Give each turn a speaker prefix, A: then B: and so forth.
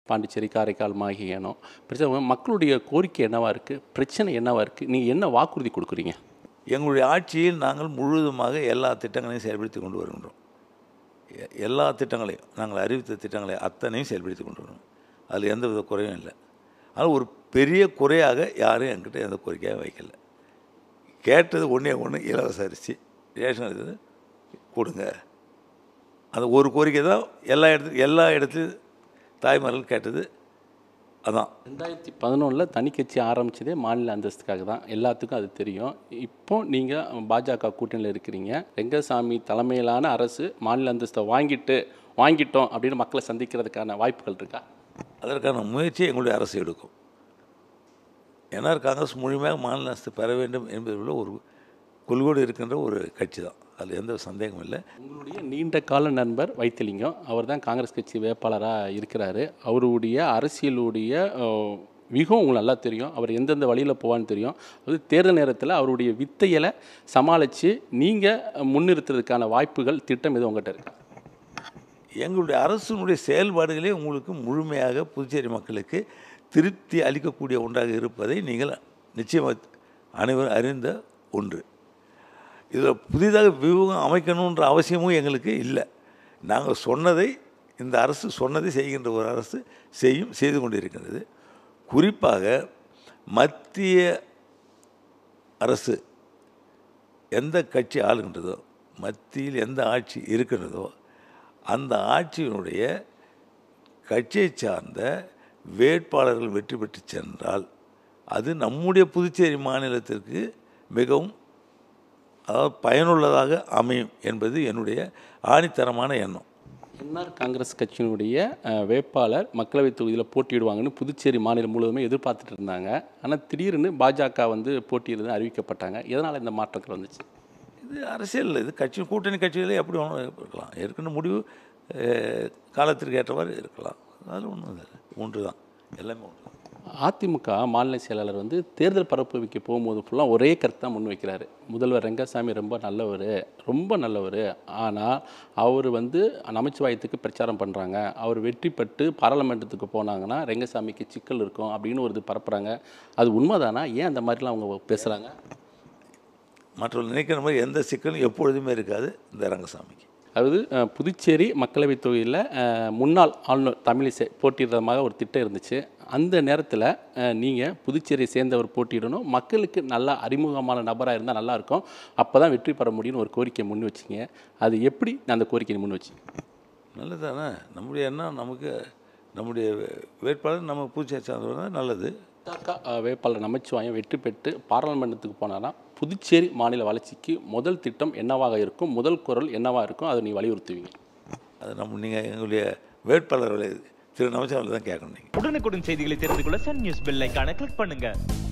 A: பாண்டிச்சேரி காரைக்கால் மாஹியானம் பிரச்சனை மக்களுடைய கோரிக்கை என்னவா இருக்குது பிரச்சனை என்னவா இருக்குது நீங்கள் என்ன வாக்குறுதி கொடுக்குறீங்க
B: எங்களுடைய ஆட்சியில் நாங்கள் முழுவதுமாக எல்லா திட்டங்களையும் செயல்படுத்தி கொண்டு வருகின்றோம் எ- எல்லா திட்டங்களையும் நாங்கள் அறிவித்த திட்டங்களை அத்தனையும் செயல்படுத்தி கொண்டு வரோம் அதில் எந்த வித குறையும் இல்லை ஆனால் ஒரு பெரிய குறையாக யாரும் என்கிட்ட எந்த கோரிக்கையாக வைக்கல கேட்டது ஒன்றே ஒன்று இலவச அரிசி ரேஷன் அரிசி கொடுங்க அந்த ஒரு கோரிக்கை தான் எல்லா இடத்துல எல்லா இடத்துலையும் தாய்மார்கள் கேட்டது அதான்
A: ரெண்டாயிரத்தி பதினொன்றில் தனி கட்சி ஆரம்பிச்சதே மாநில அந்தஸ்துக்காக தான் எல்லாத்துக்கும் அது தெரியும் இப்போ நீங்கள் பாஜக கூட்டணியில் இருக்கிறீங்க ரெங்கசாமி தலைமையிலான அரசு மாநில அந்தஸ்தை வாங்கிட்டு வாங்கிட்டோம் அப்படின்னு மக்களை சந்திக்கிறதுக்கான வாய்ப்புகள் இருக்கா
B: அதற்கான முயற்சியை எங்களுடைய அரசு எடுக்கும் ஏன்னா காங்கிரஸ் முழுமையாக மாநில அரசு பெற வேண்டும் என்பதில் ஒரு கொள்கோடு இருக்கின்ற ஒரு கட்சி தான் அதில் எந்த சந்தேகமும் இல்லை
A: உங்களுடைய நீண்ட கால நண்பர் வைத்திலிங்கம் அவர் தான் காங்கிரஸ் கட்சி வேட்பாளராக இருக்கிறாரு அவருடைய அரசியலுடைய அஹ், வியூகம் உங்களுக்கு நல்லா தெரியும் அவர் எந்தெந்த வழியில் போவான்னு தெரியும் அது தேர்தல் நேரத்தில் அவருடைய வித்தைகளை சமாளித்து நீங்கள் முன்னிறுத்துறதுக்கான வாய்ப்புகள் திட்டம் எதுவும் உங்கள்கிட்ட இருக்கா
B: எங்களுடைய அரசினுடைய செயல்பாடுகளே உங்களுக்கு முழுமையாக புதுச்சேரி மக்களுக்கு திருப்தி அளிக்கக்கூடிய ஒன்றாக இருப்பதை நீங்கள் நிச்சயமாக அனைவரும் அறிந்த ஒன்று இதில் புதிதாக வியூகம் அமைக்கணுன்ற அவசியமும் எங்களுக்கு இல்லை நாங்கள் சொன்னதை இந்த அரசு சொன்னதை செய்கின்ற ஒரு அரசு செய்யும் செய்து கொண்டிருக்கிறது குறிப்பாக மத்திய அரசு எந்த கட்சி ஆளுகின்றதோ மத்தியில் எந்த ஆட்சி இருக்கின்றதோ அந்த ஆட்சியினுடைய கட்சியை சார்ந்த வேட்பாளர்கள் வெற்றி பெற்று சென்றால் அது நம்முடைய புதுச்சேரி மாநிலத்திற்கு மிகவும் அதாவது பயனுள்ளதாக அமையும் என்பது என்னுடைய ஆணித்தரமான எண்ணம்
A: என்ஆர் காங்கிரஸ் கட்சியினுடைய அஹ், வேட்பாளர் மக்களவைத் தொகுதியில் போட்டியிடுவாங்கன்னு புதுச்சேரி மாநிலம் முழுவதுமே எதிர்பார்த்துட்டு இருந்தாங்க ஆனால் திடீர்னு பாஜக வந்து போட்டியிடுதுன்னு அறிவிக்கப்பட்டாங்க எதனால் இந்த மாற்றங்கள் வந்துச்சு
B: இது அரசியல் இது கட்சி கூட்டணி கட்சிகளே எப்படி வேணும் இருக்கலாம் ஏற்கனவே முடிவு அஹ், காலத்திற்கு ஏற்றவாறு இருக்கலாம் அதில் ஒன்றும் இல்லை ஒன்று தான் எல்லாமே ஒன்று தான்
A: அதிமுக மாநில செயலாளர் வந்து தேர்தல் பரப்பு வைக்க போகும்போது ஃபுல்லாக ஒரே கருத்து தான் முன் வைக்கிறாரு முதல்வர் ரெங்கசாமி ரொம்ப நல்லவர் ரொம்ப நல்லவர் ஆனால் அவர் வந்து நமச்சிவாயத்துக்கு பிரச்சாரம் பண்ணுறாங்க அவர் வெற்றி பெற்று பாராளுமன்றத்துக்கு போனாங்கன்னா ரெங்கசாமிக்கு சிக்கல் இருக்கும் அப்படின்னு ஒரு இது பரப்புகிறாங்க அது உண்மைதானா ஏன் அந்த மாதிரிலாம் அவங்க பேசுகிறாங்க
B: மற்றவர்கள் நினைக்கிற மாதிரி எந்த சிக்கலும் எப்பொழுதுமே இருக்காது இந்த ரங்கசாமிக்கு
A: அதாவது அஹ், புதுச்சேரி மக்களவைத் தொகுதியில் அஹ், முன்னாள் ஆளுநர் தமிழிசை போட்டியிடுறதாக ஒரு திட்டம் இருந்துச்சு அந்த நேரத்தில் நீங்கள் புதுச்சேரியை சேர்ந்தவர் போட்டியிடணும் மக்களுக்கு நல்லா அறிமுகமான நபராக இருந்தால் நல்லாயிருக்கும் அப்போ தான் வெற்றி பெற முடியும்னு ஒரு கோரிக்கையை முன் வச்சிங்க அது எப்படி அந்த கோரிக்கையை முன் வச்சிங்க
B: நல்லதானே நம்முடைய எண்ணம் நமக்கு நம்முடைய வேட்பாளர் நம்ம பூச்சேரி சார்ந்தவர் தான் நல்லது
A: பாஜக அஹ், வேட்பாளர் நமச்சிவாயம் வெற்றி பெற்று பாராளுமன்றத்துக்கு போனான்னா புதுச்சேரி மாநில வளர்ச்சிக்கு முதல் திட்டம் என்னவாக இருக்கும் முதல் குரல் என்னவாக இருக்கும் அதை நீ வலியுறுத்துவீங்க
B: அது நம்ம நீங்கள் எங்களுடைய வேட்பாளர்களை திரு நமச்சிவாரில் தான் கேட்கணும் நீங்கள்
C: உடனுக்குடன் செய்திகளை தெரிந்து கொள்ள சன் நியூஸ் பெல் ஐகானை கிளிக் பண்ணுங்க